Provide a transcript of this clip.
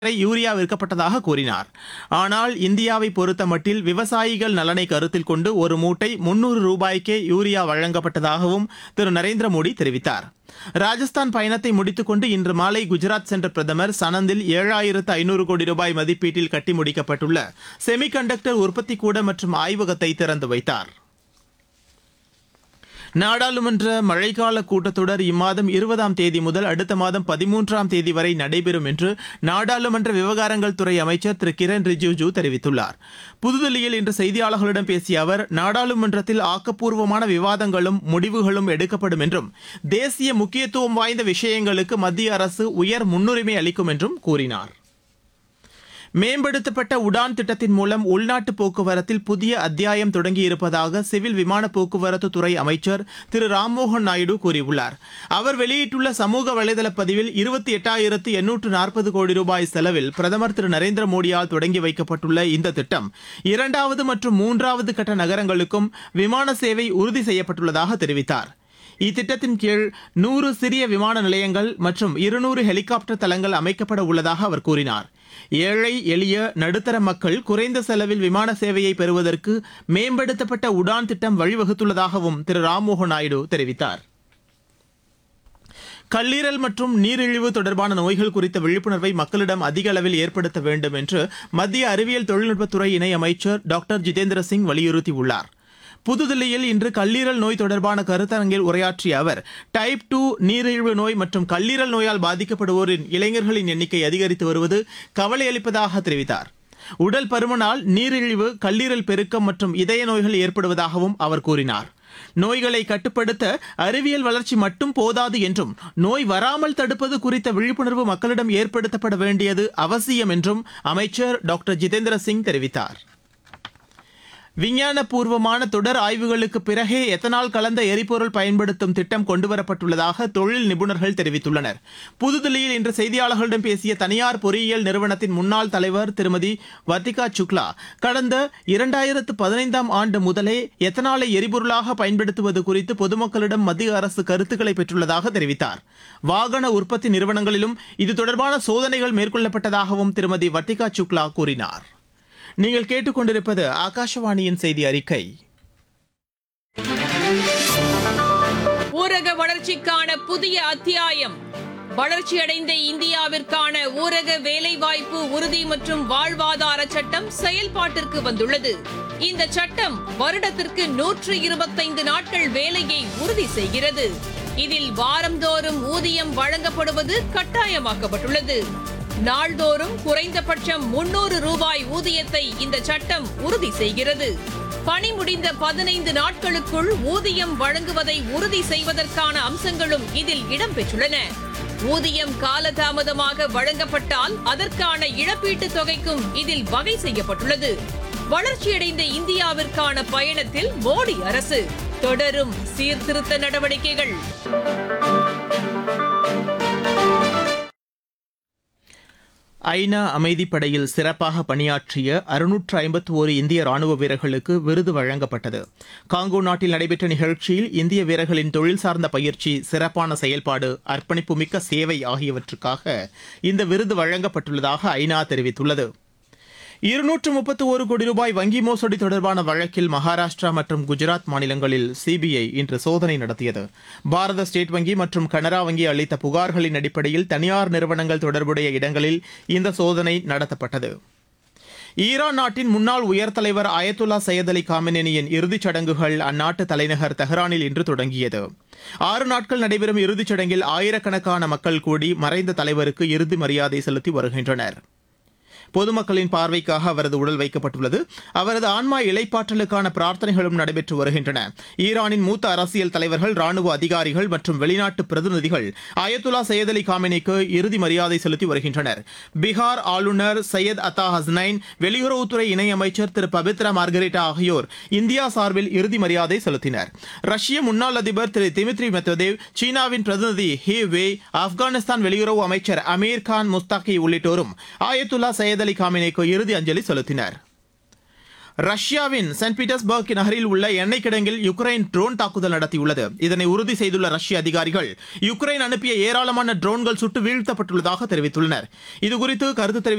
வரை யூரியா விற்கப்பட்டதாக கூறினார் ஆனால் இந்தியாவை பொறுத்தமட்டில் விவசாயிகள் நலனை கருத்தில் கொண்டு ஒரு மூட்டை முன்னூறு ரூபாய்க்கே யூரியா வழங்கப்பட்டதாகவும் திரு நரேந்திர மோடி தெரிவித்தார் ராஜஸ்தான் பயணத்தை முடித்துக்கொண்டு இன்று மாலை குஜராத் சென்ற பிரதமர் சனந்தில் ஏழாயிரத்து ஐநூறு கோடி ரூபாய் மதிப்பீட்டில் கட்டி முடிக்கப்பட்டுள்ள செமிகண்டக்டர் உற்பத்தி கூட மற்றும் ஆய்வகத்தை திறந்து வைத்தார் நாடாளுமன்ற மழைக்கால கூட்டத்தொடர் இம்மாதம் இருபதாம் தேதி முதல் அடுத்த மாதம் பதிமூன்றாம் தேதி வரை நடைபெறும் என்று நாடாளுமன்ற விவகாரங்கள் துறை அமைச்சர் திரு கிரண் ரிஜிஜு தெரிவித்துள்ளார் புதுதில்லியில் இன்று செய்தியாளர்களிடம் பேசிய அவர் நாடாளுமன்றத்தில் ஆக்கப்பூர்வமான விவாதங்களும் முடிவுகளும் எடுக்கப்படும் என்றும் தேசிய முக்கியத்துவம் வாய்ந்த விஷயங்களுக்கு மத்திய அரசு உயர் முன்னுரிமை அளிக்கும் என்றும் கூறினார் மேம்படுத்தப்பட்ட உடான் திட்டத்தின் மூலம் உள்நாட்டு போக்குவரத்தில் புதிய அத்தியாயம் தொடங்கியிருப்பதாக சிவில் விமான போக்குவரத்து துறை அமைச்சர் திரு ராம்மோகன் நாயுடு கூறியுள்ளார் அவர் வெளியிட்டுள்ள சமூக வலைதள பதிவில் இருபத்தி எட்டாயிரத்து எண்ணூற்று நாற்பது கோடி ரூபாய் செலவில் பிரதமர் திரு நரேந்திர மோடியால் தொடங்கி வைக்கப்பட்டுள்ள இந்த திட்டம் இரண்டாவது மற்றும் மூன்றாவது கட்ட நகரங்களுக்கும் விமான சேவை உறுதி செய்யப்பட்டுள்ளதாக தெரிவித்தார் இத்திட்டத்தின் கீழ் நூறு சிறிய விமான நிலையங்கள் மற்றும் இருநூறு ஹெலிகாப்டர் தளங்கள் அமைக்கப்பட உள்ளதாக அவர் கூறினார் ஏழை எளிய நடுத்தர மக்கள் குறைந்த செலவில் விமான சேவையை பெறுவதற்கு மேம்படுத்தப்பட்ட உடான் திட்டம் வழிவகுத்துள்ளதாகவும் திரு ராம்மோகன் நாயுடு தெரிவித்தார் கல்லீரல் மற்றும் நீரிழிவு தொடர்பான நோய்கள் குறித்த விழிப்புணர்வை மக்களிடம் அதிக அளவில் ஏற்படுத்த வேண்டும் என்று மத்திய அறிவியல் தொழில்நுட்பத்துறை இணை அமைச்சர் டாக்டர் ஜிதேந்திர சிங் வலியுறுத்தியுள்ளார் புதுதில்லியில் இன்று கல்லீரல் நோய் தொடர்பான கருத்தரங்கில் உரையாற்றிய அவர் டைப் டூ நீரிழிவு நோய் மற்றும் கல்லீரல் நோயால் பாதிக்கப்படுவோரின் இளைஞர்களின் எண்ணிக்கை அதிகரித்து வருவது கவலை அளிப்பதாக தெரிவித்தார் உடல் பருமனால் நீரிழிவு கல்லீரல் பெருக்கம் மற்றும் இதய நோய்கள் ஏற்படுவதாகவும் அவர் கூறினார் நோய்களை கட்டுப்படுத்த அறிவியல் வளர்ச்சி மட்டும் போதாது என்றும் நோய் வராமல் தடுப்பது குறித்த விழிப்புணர்வு மக்களிடம் ஏற்படுத்தப்பட வேண்டியது அவசியம் என்றும் அமைச்சர் டாக்டர் ஜிதேந்திர சிங் தெரிவித்தார் விஞ்ஞானபூர்வமான தொடர் ஆய்வுகளுக்கு பிறகே எத்தனால் கலந்த எரிபொருள் பயன்படுத்தும் திட்டம் கொண்டுவரப்பட்டுள்ளதாக தொழில் நிபுணர்கள் தெரிவித்துள்ளனர் புதுதில்லியில் இன்று செய்தியாளர்களிடம் பேசிய தனியார் பொறியியல் நிறுவனத்தின் முன்னாள் தலைவர் திருமதி வர்த்திகா சுக்லா கடந்த இரண்டாயிரத்து பதினைந்தாம் ஆண்டு முதலே எத்தனாலை எரிபொருளாக பயன்படுத்துவது குறித்து பொதுமக்களிடம் மத்திய அரசு கருத்துக்களை பெற்றுள்ளதாக தெரிவித்தார் வாகன உற்பத்தி நிறுவனங்களிலும் இது தொடர்பான சோதனைகள் மேற்கொள்ளப்பட்டதாகவும் திருமதி வர்த்திகா சுக்லா கூறினார் நீங்கள் கேட்டுக்கொண்டிருப்பது ஆகாஷவாணியின் செய்தி அறிக்கை ஊரக வளர்ச்சிக்கான புதிய அத்தியாயம் வளர்ச்சியடைந்த இந்தியாவிற்கான ஊரக வேலைவாய்ப்பு உறுதி மற்றும் வாழ்வாதார சட்டம் செயல்பாட்டிற்கு வந்துள்ளது இந்த சட்டம் வருடத்திற்கு நூற்று இருபத்தைந்து நாட்கள் வேலையை உறுதி செய்கிறது இதில் வாரந்தோறும் ஊதியம் வழங்கப்படுவது கட்டாயமாக்கப்பட்டுள்ளது நாள்தோறும் குறைந்தபட்சம் முன்னூறு ரூபாய் ஊதியத்தை இந்த சட்டம் உறுதி செய்கிறது பணி முடிந்த பதினைந்து நாட்களுக்குள் ஊதியம் வழங்குவதை உறுதி செய்வதற்கான அம்சங்களும் இதில் இடம்பெற்றுள்ளன ஊதியம் காலதாமதமாக வழங்கப்பட்டால் அதற்கான இழப்பீட்டுத் தொகைக்கும் இதில் வகை செய்யப்பட்டுள்ளது வளர்ச்சியடைந்த இந்தியாவிற்கான பயணத்தில் மோடி அரசு தொடரும் சீர்திருத்த நடவடிக்கைகள் ஐநா அமைதிப்படையில் சிறப்பாக பணியாற்றிய அறுநூற்று ஐம்பத்தி ஒரு இந்திய ராணுவ வீரர்களுக்கு விருது வழங்கப்பட்டது காங்கோ நாட்டில் நடைபெற்ற நிகழ்ச்சியில் இந்திய வீரர்களின் தொழில் சார்ந்த பயிற்சி சிறப்பான செயல்பாடு அர்ப்பணிப்புமிக்க சேவை ஆகியவற்றுக்காக இந்த விருது வழங்கப்பட்டுள்ளதாக ஐநா தெரிவித்துள்ளது இருநூற்று முப்பத்து ஒரு கோடி ரூபாய் வங்கி மோசடி தொடர்பான வழக்கில் மகாராஷ்டிரா மற்றும் குஜராத் மாநிலங்களில் சிபிஐ இன்று சோதனை நடத்தியது பாரத ஸ்டேட் வங்கி மற்றும் கனரா வங்கி அளித்த புகார்களின் அடிப்படையில் தனியார் நிறுவனங்கள் தொடர்புடைய இடங்களில் இந்த சோதனை நடத்தப்பட்டது ஈரான் நாட்டின் முன்னாள் உயர் தலைவர் அயத்துல்லா சையத் அலி காமினேனியின் இறுதிச் சடங்குகள் அந்நாட்டு தலைநகர் தெஹ்ரானில் இன்று தொடங்கியது ஆறு நாட்கள் நடைபெறும் இறுதிச் சடங்கில் ஆயிரக்கணக்கான மக்கள் கூடி மறைந்த தலைவருக்கு இறுதி மரியாதை செலுத்தி வருகின்றனர் பொதுமக்களின் பார்வைக்காக அவரது உடல் வைக்கப்பட்டுள்ளது அவரது ஆன்மா இலைப்பாற்றலுக்கான பிரார்த்தனைகளும் நடைபெற்று வருகின்றன ஈரானின் மூத்த அரசியல் தலைவர்கள் ராணுவ அதிகாரிகள் மற்றும் வெளிநாட்டு பிரதிநிதிகள் அயத்துல்லா சையத் அலி காமினிக்கு இறுதி மரியாதை செலுத்தி வருகின்றனர் பீகார் ஆளுநர் சையத் அத்தா ஹஸ்னைன் வெளியுறவுத்துறை இணையமைச்சர் திரு பபித்ரா மார்கரெட்டா ஆகியோர் இந்தியா சார்பில் இறுதி மரியாதை செலுத்தினர் ரஷ்ய முன்னாள் அதிபர் திரு திமித்ரி மெத்வதேவ் சீனாவின் பிரதிநிதி ஹி வே ஆப்கானிஸ்தான் வெளியுறவு அமைச்சர் அமீர் கான் முஸ்தாகி உள்ளிட்டோரும் ஆயத்துல்லா சையத் அலி காமினிக்கு இறுதி அஞ்சலி செலுத்தினர் ரஷ்யாவின் சென்ட் பீட்டர்ஸ்பர்க் நகரில் உள்ள எண்ணெய் கிடங்கில் யுக்ரைன் ட்ரோன் தாக்குதல் நடத்தியுள்ளது இதனை உறுதி செய்துள்ள ரஷ்ய அதிகாரிகள் யுக்ரைன் அனுப்பிய ஏராளமான ட்ரோன்கள் சுட்டு வீழ்த்தப்பட்டுள்ளதாக தெரிவித்துள்ளனர் இதுகுறித்து கருத்து தெரிவித்த